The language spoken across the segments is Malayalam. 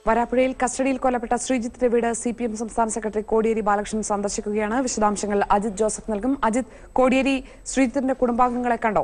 വരാപ്പുഴയിൽ കസ്റ്റഡിയിൽ കൊല്ലപ്പെട്ട ശ്രീജിത്തിന്റെ വീട് സി പി എം സംസ്ഥാന സെക്രട്ടറി കോടിയേരി ബാലകൃഷ്ണൻ സന്ദർശിക്കുകയാണ് വിശദാംശങ്ങൾ അജിത് ജോസഫ് നൽകും അജിത് കോടിയേരി ശ്രീജിത്തിന്റെ കുടുംബാംഗങ്ങളെ കണ്ടോ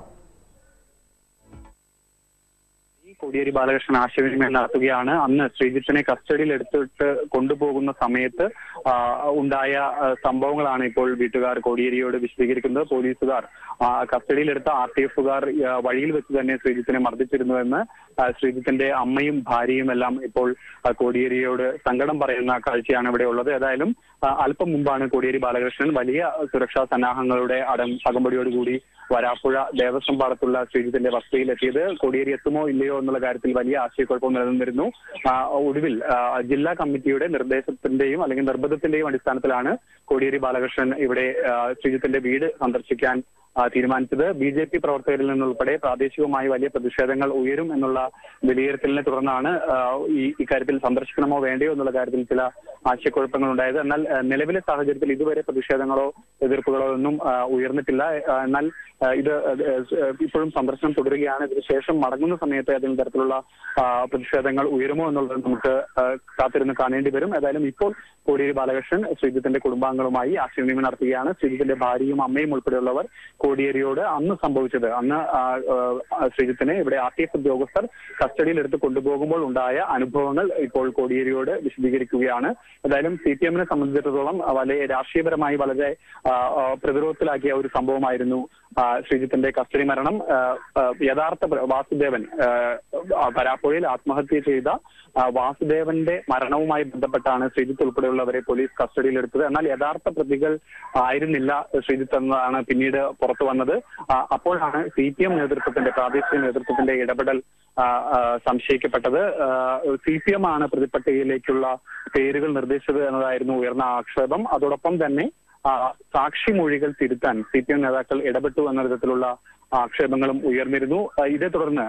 ഈ കോടിയേരി ബാലകൃഷ്ണൻ ആശയവിനിമയം നടത്തുകയാണ് അന്ന് ശ്രീജിത്തിനെ കസ്റ്റഡിയിൽ എടുത്തിട്ട് കൊണ്ടുപോകുന്ന സമയത്ത് ആ, ഉണ്ടായ ആ, സംഭവങ്ങളാണ് ഇപ്പോൾ വീട്ടുകാർ കോടിയേരിയോട് വിശദീകരിക്കുന്നത് പോലീസുകാർ ആ, കസ്റ്റഡിയിലെടുത്ത ആർ ടി എഫുകാർ വഴിയിൽ വെച്ച് തന്നെ ശ്രീജിത്തിനെ മർദ്ദിച്ചിരുന്നുവെന്ന് ആ, ശ്രീജിത്തിന്റെ അമ്മയും ഭാര്യയും എല്ലാം ഇപ്പോൾ ആ, കോടിയേരിയോട് സങ്കടം പറയുന്ന കാഴ്ചയാണ് ഇവിടെ ഉള്ളത് ഏതായാലും ആ, അല്പം മുമ്പാണ് കോടിയേരി ബാലകൃഷ്ണൻ വലിയ സുരക്ഷാ സന്നാഹങ്ങളുടെ അടം അകമ്പടിയോടുകൂടി വരാപ്പുഴ ദേവസ്വം പാടത്തുള്ള ശ്രീജിത്തിന്റെ വസതിയിലെത്തിയത് കോടിയേരി എത്തുമോ ഇല്ലയോ എന്നുള്ള കാര്യത്തിൽ വലിയ ആശയക്കുഴപ്പം നിലനിന്നിരുന്നു ആ, ഒടുവിൽ ആ, ജില്ലാ കമ്മിറ്റിയുടെ നിർദ്ദേശത്തിന്റെയും അല്ലെങ്കിൽ നിർബന്ധത്തിന്റെയും അടിസ്ഥാനത്തിലാണ് കോടിയേരി ബാലകൃഷ്ണൻ ഇവിടെ ആ, ശ്രീജിത്തിന്റെ വീട് സന്ദർശിക്കാൻ ആ, തീരുമാനിച്ചത് ബി ജെ പി പ്രവർത്തകരിൽ നിന്നുൾപ്പെടെ പ്രാദേശികമായി വലിയ പ്രതിഷേധങ്ങൾ ഉയരും എന്നുള്ള വിലയിരുത്തലിനെ തുടർന്നാണ് ആ, ഈ ഇക്കാര്യത്തിൽ സന്ദർശിക്കണമോ വേണ്ടയോ എന്നുള്ള കാര്യത്തിൽ ചില ആശയക്കുഴപ്പങ്ങൾ ഉണ്ടായത് എന്നാൽ ആ, നിലവിലെ സാഹചര്യത്തിൽ ഇതുവരെ പ്രതിഷേധങ്ങളോ എതിർപ്പുകളോ ഒന്നും ആ, ഉയർന്നിട്ടില്ല ആ, എന്നാൽ ആ, ഇത് ആ, ആ, ഇപ്പോഴും സന്ദർശനം തുടരുകയാണ് ഇതിനുശേഷം മടങ്ങുന്ന സമയത്ത് ഏതെങ്കിലും തരത്തിലുള്ള ആ, പ്രതിഷേധങ്ങൾ ഉയരുമോ എന്നുള്ളത് നമുക്ക് ആ, കാത്തിരുന്ന് കാണേണ്ടി വരും ഏതായാലും ഇപ്പോൾ കോടിയേരി ബാലകൃഷ്ണൻ ശ്രീജിത്തിന്റെ കുടുംബാംഗങ്ങളുമായി ആശയവിനിമയം നടത്തുകയാണ് ശ്രീജിത്തിന്റെ ഭാര്യയും അമ്മയും ഉൾപ്പെടെയുള്ളവർ കോടിയേരിയോട് അന്ന് സംഭവിച്ചത് അന്ന് ആ, ആ, ശ്രീജിത്തിനെ ഇവിടെ ആർ ടി എഫ് ഉദ്യോഗസ്ഥർ കസ്റ്റഡിയിൽ എടുത്ത് കൊണ്ടുപോകുമ്പോൾ ഉണ്ടായ അനുഭവങ്ങൾ ഇപ്പോൾ കോടിയേരിയോട് വിശദീകരിക്കുകയാണ് ഏതായാലും സി പി എമ്മിനെ സംബന്ധിച്ചിടത്തോളം വളരെ രാഷ്ട്രീയപരമായി വളരെ ആ, ആ, പ്രതിരോധത്തിലാക്കിയ ഒരു സംഭവമായിരുന്നു ആ, ശ്രീജിത്തിന്റെ കസ്റ്റഡി മരണം ആ, ആ, യഥാർത്ഥ പ്ര- വാസുദേവൻ ആ, ആ, വരാപ്പുഴയിൽ ആത്മഹത്യ ചെയ്ത ആ, വാസുദേവന്റെ മരണവുമായി ബന്ധപ്പെട്ടാണ് ശ്രീജിത്ത് ഉൾപ്പെടെയുള്ളവരെ പോലീസ് കസ്റ്റഡിയിലെടുത്തത് എന്നാൽ യഥാർത്ഥ പ്രതികൾ ആയിരുന്നില്ല ശ്രീജിത്ത് എന്നതാണ് പിന്നീട് പുറത്തു വന്നത് ആ, അപ്പോഴാണ് സി പി എം നേതൃത്വത്തിന്റെ പ്രാദേശിക നേതൃത്വത്തിന്റെ ഇടപെടൽ ആ, ആ, സംശയിക്കപ്പെട്ടത് സി പി എം ആണ് പ്രതിപട്ടികയിലേക്കുള്ള പേരുകൾ നിർദ്ദേശിച്ചത് എന്നതായിരുന്നു ഉയർന്ന ആക്ഷേപം അതോടൊപ്പം തന്നെ ആ, സാക്ഷിമൊഴികൾ തിരുത്താൻ സി പി എം നേതാക്കൾ ഇടപെട്ടു എന്ന വിധത്തിലുള്ള ആക്ഷേപങ്ങളും ഉയർന്നിരുന്നു ആ, ഇതേ തുടർന്ന്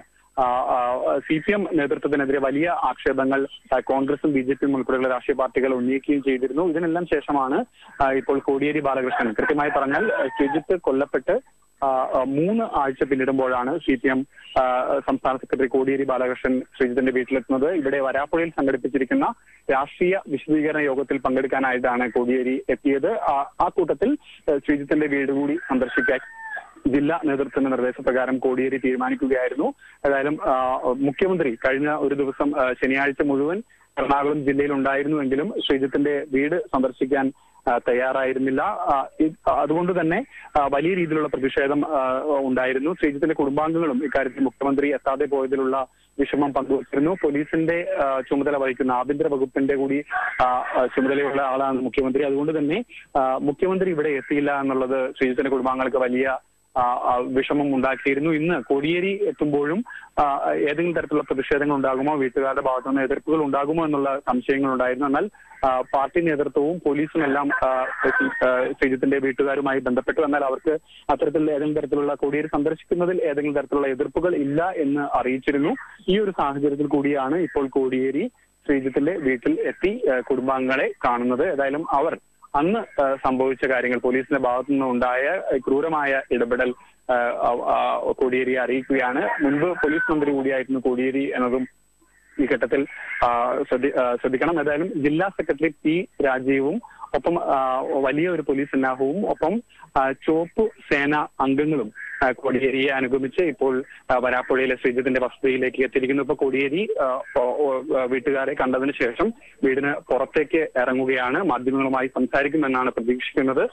സി പി എം നേതൃത്വത്തിനെതിരെ വലിയ ആക്ഷേപങ്ങൾ ആ, കോൺഗ്രസും ബി ജെ പിയും ഉൾപ്പെടെയുള്ള രാഷ്ട്രീയ പാർട്ടികൾ ഉന്നയിക്കുകയും ചെയ്തിരുന്നു ഇതിനെല്ലാം ശേഷമാണ് ആ, ഇപ്പോൾ കോടിയേരി ബാലകൃഷ്ണൻ കൃത്യമായി പറഞ്ഞാൽ ആ, ശ്രീജിത്ത് കൊല്ലപ്പെട്ട് ആ, ആ, മൂന്ന് ആഴ്ച പിന്നിടുമ്പോഴാണ് സി പി എം സംസ്ഥാന സെക്രട്ടറി കോടിയേരി ബാലകൃഷ്ണൻ ശ്രീജിത്തിന്റെ വീട്ടിലെത്തുന്നത് ഇവിടെ വരാപ്പുഴയിൽ സംഘടിപ്പിച്ചിരിക്കുന്ന രാഷ്ട്രീയ വിശദീകരണ യോഗത്തിൽ പങ്കെടുക്കാനായിട്ടാണ് കോടിയേരി എത്തിയത് ആ- ആ കൂട്ടത്തിൽ ആ, ശ്രീജിത്തിന്റെ വീട് കൂടി സന്ദർശിക്കാൻ ജില്ലാ നേതൃത്വത്തിന്റെ നിർദ്ദേശപ്രകാരം കോടിയേരി തീരുമാനിക്കുകയായിരുന്നു ഏതായാലും ആ, മുഖ്യമന്ത്രി കഴിഞ്ഞ ഒരു ദിവസം ആ, ശനിയാഴ്ച മുഴുവൻ എറണാകുളം ജില്ലയിൽ ഉണ്ടായിരുന്നുവെങ്കിലും ശ്രീജിത്തിന്റെ വീട് സന്ദർശിക്കാൻ ആ, തയ്യാറായിരുന്നില്ല ആ, ഇത് അതുകൊണ്ട് തന്നെ ആ, വലിയ രീതിയിലുള്ള പ്രതിഷേധം ആ, ഉണ്ടായിരുന്നു ശ്രീജിത്തിന്റെ കുടുംബാംഗങ്ങളും ഇക്കാര്യത്തിൽ മുഖ്യമന്ത്രി എത്താതെ പോയതിലുള്ള വിഷമം പങ്കുവച്ചിരുന്നു പോലീസിന്റെ ആ, ചുമതല വഹിക്കുന്ന ആഭ്യന്തര വകുപ്പിന്റെ കൂടി ആ, ആ, ചുമതലയുള്ള ആളാണ് മുഖ്യമന്ത്രി അതുകൊണ്ട് തന്നെ ആ, മുഖ്യമന്ത്രി ഇവിടെ എത്തിയില്ല എന്നുള്ളത് ശ്രീജിത്തിന്റെ കുടുംബാംഗങ്ങൾക്ക് വലിയ ആ, ആ, വിഷമം ഉണ്ടാക്കിയിരുന്നു ഇന്ന് കോടിയേരി എത്തുമ്പോഴും ആ, ഏതെങ്കിലും തരത്തിലുള്ള പ്രതിഷേധങ്ങൾ ഉണ്ടാകുമോ വീട്ടുകാരുടെ ഭാഗത്തു നിന്ന് എതിർപ്പുകൾ ഉണ്ടാകുമോ എന്നുള്ള സംശയങ്ങൾ ഉണ്ടായിരുന്നു എന്നാൽ ആ, പാർട്ടി നേതൃത്വവും പോലീസും എല്ലാം ആ, ആ, ശ്രീജിത്തിന്റെ വീട്ടുകാരുമായി ബന്ധപ്പെട്ടു എന്നാൽ അവർക്ക് അത്തരത്തിൽ ഏതെങ്കിലും തരത്തിലുള്ള കോടിയേരി സന്ദർശിക്കുന്നതിൽ ഏതെങ്കിലും തരത്തിലുള്ള എതിർപ്പുകൾ ഇല്ല എന്ന് അറിയിച്ചിരുന്നു ഈ ഒരു സാഹചര്യത്തിൽ കൂടിയാണ് ഇപ്പോൾ കോടിയേരി ശ്രീജിത്തിന്റെ വീട്ടിൽ എത്തി ആ, കുടുംബാംഗങ്ങളെ കാണുന്നത് ഏതായാലും അവർ അന്ന് ആ, സംഭവിച്ച കാര്യങ്ങൾ പോലീസിന്റെ ഭാഗത്തു നിന്നുണ്ടായ ആ, ക്രൂരമായ ഇടപെടൽ ആ, ആ, കോടിയേരിയെ അറിയിക്കുകയാണ് മുൻപ് പോലീസ് മന്ത്രി കൂടിയായിരുന്നു കോടിയേരി എന്നതും ഈ ഘട്ടത്തിൽ ആ, ശ്രദ്ധി- ആ, ശ്രദ്ധിക്കണം ഏതായാലും ജില്ലാ സെക്രട്ടറി പി രാജീവും ഒപ്പം ആ, വലിയ ഒരു പോലീസ് സന്നാഹവും ഒപ്പം ആ, ചുവപ്പ് സേന അംഗങ്ങളും ആ, കോടിയേരിയെ അനുഗമിച്ച് ഇപ്പോൾ ആ, വരാപ്പുഴയിലെ ശ്രീജിത്തിന്റെ വസതിയിലേക്ക് എത്തിയിരിക്കുന്നു ഇപ്പൊ കോടിയേരി ആ, ഓ- ഓ- ആ, വീട്ടുകാരെ കണ്ടതിന് ശേഷം വീടിന് പുറത്തേക്ക് ഇറങ്ങുകയാണ് മാധ്യമങ്ങളുമായി സംസാരിക്കുമെന്നാണ് പ്രതീക്ഷിക്കുന്നത്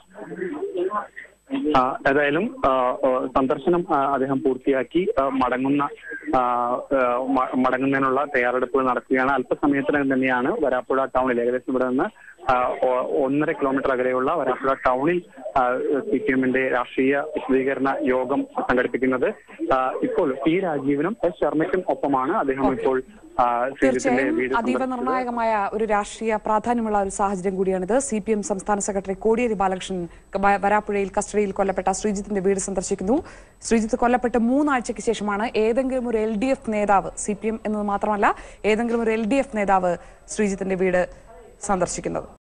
ആ, ഏതായാലും ആ, ആ, സന്ദർശനം ആ, അദ്ദേഹം പൂർത്തിയാക്കി ആ, മടങ്ങുന്ന ആ, ആ, മ- മടങ്ങുന്നതിനുള്ള തയ്യാറെടുപ്പുകൾ നടക്കുകയാണ് അല്പസമയത്തിനകം തന്നെയാണ് വരാപ്പുഴ ടൗണിൽ ഏകദേശം ഇവിടെ നിന്ന് ആ, ഒ- ഒന്നര കിലോമീറ്റർ അകലെയുള്ള വരാപ്പുഴ ടൗണിൽ സി പി എമ്മിന്റെ രാഷ്ട്രീയ വിശദീകരണ യോഗം സംഘടിപ്പിക്കുന്നത് ആ, ഇപ്പോൾ പി രാജീവനും എസ് ശർമ്മയ്ക്കും ഒപ്പമാണ് അദ്ദേഹം ഇപ്പോൾ ആ, ശ്രീജിത്തിന്റെ തീർച്ചയായും വീട് അതീവ സന്ദർശിച്ചത്. നിർണായകമായ ഒരു രാഷ്ട്രീയ പ്രാധാന്യമുള്ള ഒരു സാഹചര്യം കൂടിയാണിത് സി പി എം സംസ്ഥാന സെക്രട്ടറി കോടിയേരി ബാലകൃഷ്ണൻ വ- വരാപ്പുഴയിൽ കസ്റ്റഡിയിൽ കൊല്ലപ്പെട്ട ശ്രീജിത്തിന്റെ വീട് സന്ദർശിക്കുന്നു ശ്രീജിത്ത് കൊല്ലപ്പെട്ട് മൂന്നാഴ്ചയ്ക്ക് ശേഷമാണ് ഏതെങ്കിലും ഒരു എൽ ഡി എഫ് നേതാവ് സി പി എം എന്നത് മാത്രമല്ല ഏതെങ്കിലും ഒരു എൽ ഡി എഫ് നേതാവ് ശ്രീജിത്തിന്റെ വീട് സന്ദർശിക്കുന്നത്